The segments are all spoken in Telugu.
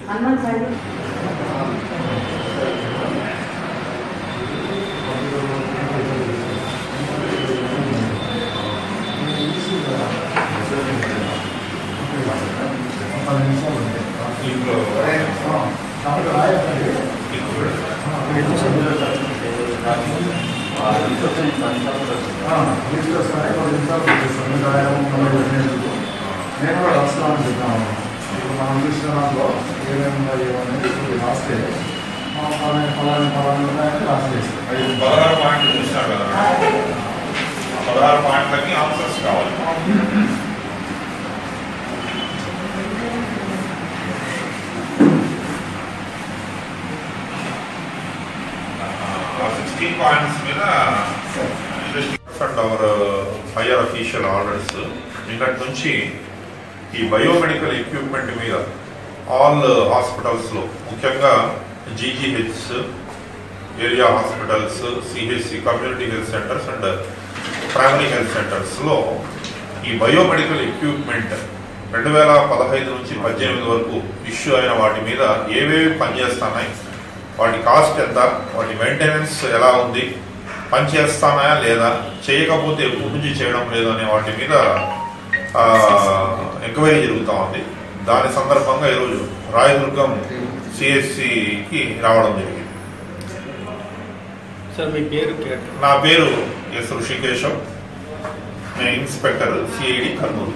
హనుమాన్ సైడ్ ఇంట్లో నేను కూడా రాస్తామని చెప్పాను ఇప్పుడు మనం చూసిన దాంట్లో ఏమేమి ఉన్నాయి ఏమనేది ఇప్పుడు రాస్తే మనం ఫలాని ఫలాని ఫలాని ఉన్నాయని రాసేస్తాం ఐదు పదహారు పాయింట్లు చూసినారు కదా పదహారు పాయింట్లకి ఆన్సర్స్ కావాలి సిక్స్టీన్ పాయింట్స్ మీద and our higher official orders నిన్నటి నుంచి ఈ బయోమెడికల్ ఎక్విప్మెంట్ మీద ఆల్ హాస్పిటల్స్లో ముఖ్యంగా GGH area hospitals CHC community health centres and primary health సెంటర్స్లో ఈ బయోమెడికల్ ఎక్విప్మెంట్ రెండు వేల పదహైదు నుంచి పద్దెనిమిది వరకు ఇష్యూ అయిన వాటి మీద ఏవేవి పనిచేస్తున్నాయి వాటి కాస్ట్ ఎంత వాటి మెయింటెనెన్స్ ఎలా ఉంది పనిచేస్తానాయా లేదా చేయకపోతే ఎప్పటి నుంచి చేయడం లేదు అనే వాటి మీద ఎంక్వైరీ జరుగుతూ ఉంది దాని సందర్భంగా ఈరోజు రాయదుర్గం సిఎస్సికి రావడం జరిగింది సార్ మీ పేరు కేట నా పేరు ఎస్ ఋషికేశం నేను ఇన్స్పెక్టర్ సిఐడి కర్నూలు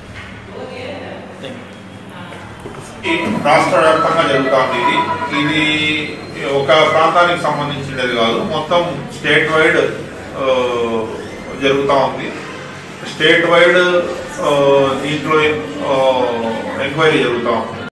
ఈ రాష్ట్ర వ్యాప్తంగా జరుగుతుంది ఇది ఇది ఒక ప్రాంతానికి సంబంధించినది కాదు మొత్తం స్టేట్ వైడ్ జరుగుతూ ఉంది స్టేట్ వైడ్ దీంట్లో ఎంక్వైరీ జరుగుతూ ఉంది